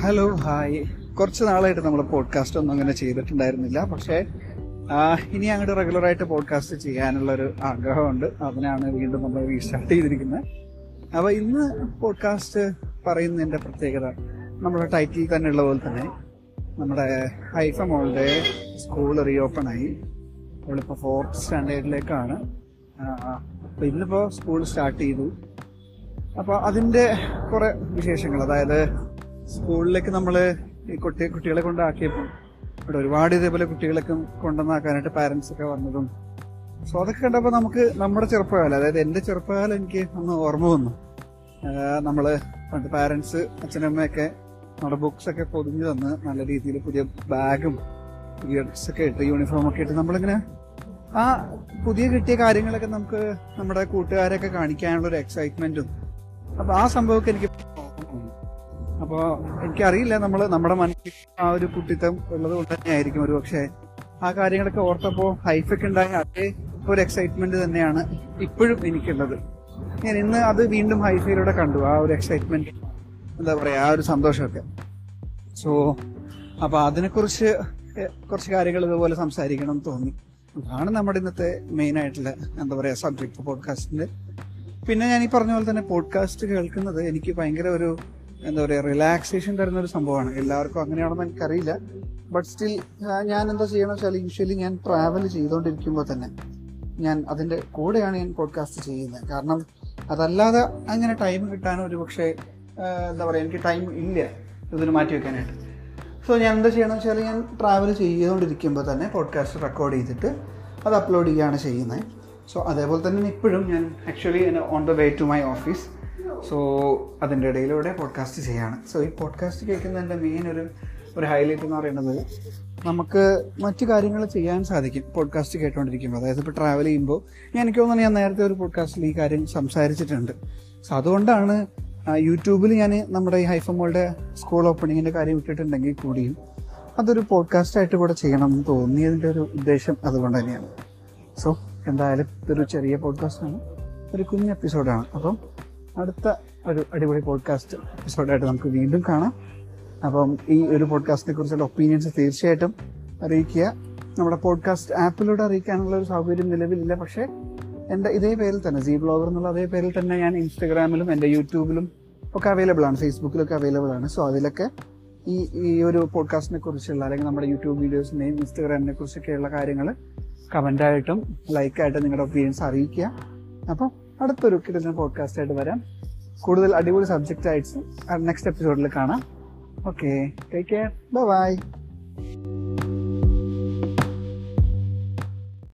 hello hi കുറച്ച് നാളായിട്ട് നമ്മൾ പോഡ്കാസ്റ്റ് ഒന്നും അങ്ങനെ ചെയ്തിട്ടുണ്ടായിരുന്നില്ല പക്ഷേ ആ, ഇനി അങ്ങോട്ട് റെഗുലർ ആയിട്ട് പോഡ്കാസ്റ്റ് ചെയ്യാനുള്ള ഒരു ആഗ്രഹമുണ്ട് അതിനാണ് വീണ്ടും നമ്മൾ റീസ്റ്റാർട്ട് ചെയ്തിരിക്കുന്നത് അപ്പോൾ ഇന്ന് പോഡ്കാസ്റ്റ് പറയുന്നതിന്റെ പ്രത്യേകത നമ്മുടെ ടൈറ്റിൽ തന്നെ ഉള്ള പോലെ തന്നെ നമ്മുടെ ഹൈഫ മോളുടെ സ്കൂൾ റീഓപ്പൺ ആയി അവളിപ്പോൾ ഫോർത്ത് സ്റ്റാൻഡേർഡിലേക്കാണ് അപ്പോൾ ഇന്നിപ്പോൾ സ്കൂൾ സ്റ്റാർട്ട് ചെയ്തു അപ്പോൾ അതിന്റെ കുറെ വിശേഷങ്ങൾ അതായത് സ്കൂളിലേക്ക് നമ്മൾ ഈ കുട്ടി കുട്ടികളെ കൊണ്ടാക്കിയപ്പോൾ ഇവിടെ ഒരുപാട് ഇതേപോലെ കുട്ടികളൊക്കെ കൊണ്ടുവന്നാക്കാനായിട്ട് പാരന്റ്സ് ഒക്കെ വന്നതും സോ അതൊക്കെ കണ്ടപ്പോൾ നമുക്ക് നമ്മുടെ ചെറുപ്പകാലം അതായത് എൻ്റെ ചെറുപ്പകാലം എനിക്ക് ഒന്ന് ഓർമ്മ വന്നു ആഹ് നമ്മള് പണ്ട് പാരന്റ്സ് അച്ഛനമ്മയൊക്കെ നമ്മുടെ ബുക്സ് ഒക്കെ പൊതിഞ്ഞു തന്ന് നല്ല രീതിയിൽ പുതിയ ബാഗും പുതിയ ഡ്രസ്സൊക്കെ ഇട്ട് യൂണിഫോം ഒക്കെ ഇട്ട് നമ്മളിങ്ങനെ ആ പുതിയ കിട്ടിയ കാര്യങ്ങളൊക്കെ നമുക്ക് നമ്മുടെ കൂട്ടുകാരെയൊക്കെ കാണിക്കാനുള്ള ഒരു എക്സൈറ്റ്മെന്റും അപ്പൊ ആ സംഭവമൊക്കെ എനിക്ക് അപ്പോ എനിക്കറിയില്ല നമ്മൾ നമ്മുടെ മനസ്സിൽ ആ ഒരു കുട്ടിത്തം ഉള്ളത് കൊണ്ട് തന്നെ ആയിരിക്കും ഒരു പക്ഷേ ആ കാര്യങ്ങളൊക്കെ ഓർത്തപ്പോ ഹൈഫൊക്കെ ഉണ്ടായ അതേ ഒരു എക്സൈറ്റ്മെന്റ് തന്നെയാണ് ഇപ്പോഴും എനിക്കുള്ളത് ഞാൻ ഇന്ന് അത് വീണ്ടും ഹൈഫയിലൂടെ കണ്ടു ആ ഒരു എക്സൈറ്റ്മെന്റ് എന്താ പറയാ ആ ഒരു സന്തോഷമൊക്കെ സോ അപ്പൊ അതിനെക്കുറിച്ച് എ- കുറച്ച് കാര്യങ്ങൾ ഇതുപോലെ സംസാരിക്കണം എന്ന് തോന്നി അതാണ് നമ്മുടെ ഇന്നത്തെ മെയിൻ ആയിട്ടുള്ള എന്താ പറയാ സബ്ജക്ട് പോഡ്കാസ്റ്റിന്റെ പിന്നെ ഞാൻ ഈ പറഞ്ഞ പോലെ തന്നെ പോഡ്കാസ്റ്റ് കേൾക്കുന്നത് എനിക്ക് ഭയങ്കര ഒരു എന്താ പറയാ റിലാക്സേഷൻ തരുന്ന ഒരു സംഭവമാണ് എല്ലാവർക്കും അങ്ങനെയാണെന്ന് എനിക്കറിയില്ല ബട്ട് സ്റ്റിൽ ഞാൻ എന്താ ചെയ്യണമെന്ന് വെച്ചാൽ യൂഷ്വലി ഞാൻ ട്രാവൽ ചെയ്തുകൊണ്ടിരിക്കുമ്പോൾ തന്നെ ഞാൻ അതിന്റെ കൂടെയാണ് ഞാൻ പോഡ്കാസ്റ്റ് ചെയ്യുന്നത് കാരണം അതല്ലാതെ അങ്ങനെ ടൈം കിട്ടാനോ ഒരു പക്ഷേ എന്താ പറയാ എനിക്ക് ടൈം ഇല്ല ഇതിന് മാറ്റി വെക്കാനായിട്ട് സോ ഞാൻ എന്താ ചെയ്യണമെന്ന് വെച്ചാൽ ഞാൻ ട്രാവൽ ചെയ്തുകൊണ്ടിരിക്കുമ്പോൾ തന്നെ പോഡ്കാസ്റ്റ് റെക്കോർഡ് ചെയ്തിട്ട് അത് അപ്ലോഡ് ചെയ്യുകയാണ് ചെയ്യുന്നത് സോ അതേപോലെ തന്നെ ഇപ്പോഴും ഞാൻ actually on the way to my office so അതിൻ്റെ ഇടയിലൂടെ പോഡ്കാസ്റ്റ് ചെയ്യാണ് സോ ഈ പോഡ്കാസ്റ്റ് കേൾക്കുന്നതിൻ്റെ മെയിൻ ഒരു ഒരു ഹൈലൈറ്റ് എന്ന് പറയുന്നത് നമുക്ക് മറ്റു കാര്യങ്ങൾ ചെയ്യാൻ സാധിക്കും പോഡ്കാസ്റ്റ് കേട്ടുകൊണ്ടിരിക്കുമ്പോൾ അതായത് ഇപ്പോൾ ട്രാവൽ ചെയ്യുമ്പോൾ ഞാൻ എനിക്ക് തോന്നുന്നു ഞാൻ നേരത്തെ ഒരു പോഡ്കാസ്റ്റിൽ ഈ കാര്യം സംസാരിച്ചിട്ടുണ്ട് സോ അതുകൊണ്ടാണ് യൂട്യൂബിൽ ഞാൻ നമ്മുടെ ഈ ഹൈഫമോളുടെ സ്കൂൾ ഓപ്പണിങ്ങിൻ്റെ കാര്യം ഇട്ടിട്ടുണ്ടെങ്കിൽ കൂടിയും അതൊരു പോഡ്കാസ്റ്റ് ആയിട്ട് കൂടെ ചെയ്യണം എന്ന് തോന്നിയതിൻ്റെ ഒരു ഉദ്ദേശം അതുകൊണ്ട് തന്നെയാണ് സോ എന്തായാലും ഇതൊരു ചെറിയ പോഡ്കാസ്റ്റാണ് ഒരു കുഞ്ഞ് എപ്പിസോഡാണ് അപ്പം അടുത്ത ഒരു അടിപൊളി പോഡ്കാസ്റ്റ് എപ്പിസോഡായിട്ട് നമുക്ക് വീണ്ടും കാണാം അപ്പം ഈ ഒരു പോഡ്കാസ്റ്റിനെ കുറിച്ചുള്ള ഒപ്പീനിയൻസ് തീർച്ചയായിട്ടും അറിയിക്കുക നമ്മുടെ പോഡ്കാസ്റ്റ് ആപ്പിലൂടെ അറിയിക്കാനുള്ള ഒരു സൗകര്യം നിലവിലില്ല പക്ഷേ എൻ്റെ ഇതേ പേരിൽ തന്നെ സി ബ്ലോഗർ എന്നുള്ള അതേ പേരിൽ തന്നെ ഞാൻ ഇൻസ്റ്റഗ്രാമിലും എൻ്റെ യൂട്യൂബിലും ഒക്കെ അവൈലബിൾ ആണ് ഫേസ്ബുക്കിലൊക്കെ അവൈലബിൾ ആണ് സോ അതിലൊക്കെ ഈ ഈ ഒരു പോഡ്കാസ്റ്റിനെ കുറിച്ചുള്ള അല്ലെങ്കിൽ നമ്മുടെ യൂട്യൂബ് വീഡിയോസിനെയും ഇൻസ്റ്റഗ്രാമിനെ കുറിച്ചൊക്കെയുള്ള കാര്യങ്ങൾ കമൻ്റായിട്ടും ലൈക്കായിട്ടും നിങ്ങളുടെ ഒപ്പീനിയൻസ് അറിയിക്കുക അപ്പം അടുത്തൊരു കിട്ടുന്ന പോഡ്കാസ്റ്റ് ആയിട്ട് വരാം കൂടുതൽ അടിപൊളി സബ്ജക്റ്റ് ആയിട്ട് നെക്സ്റ്റ് എപ്പിസോഡിൽ കാണാം ഓക്കെ ടേക്ക് കെയർ ബൈ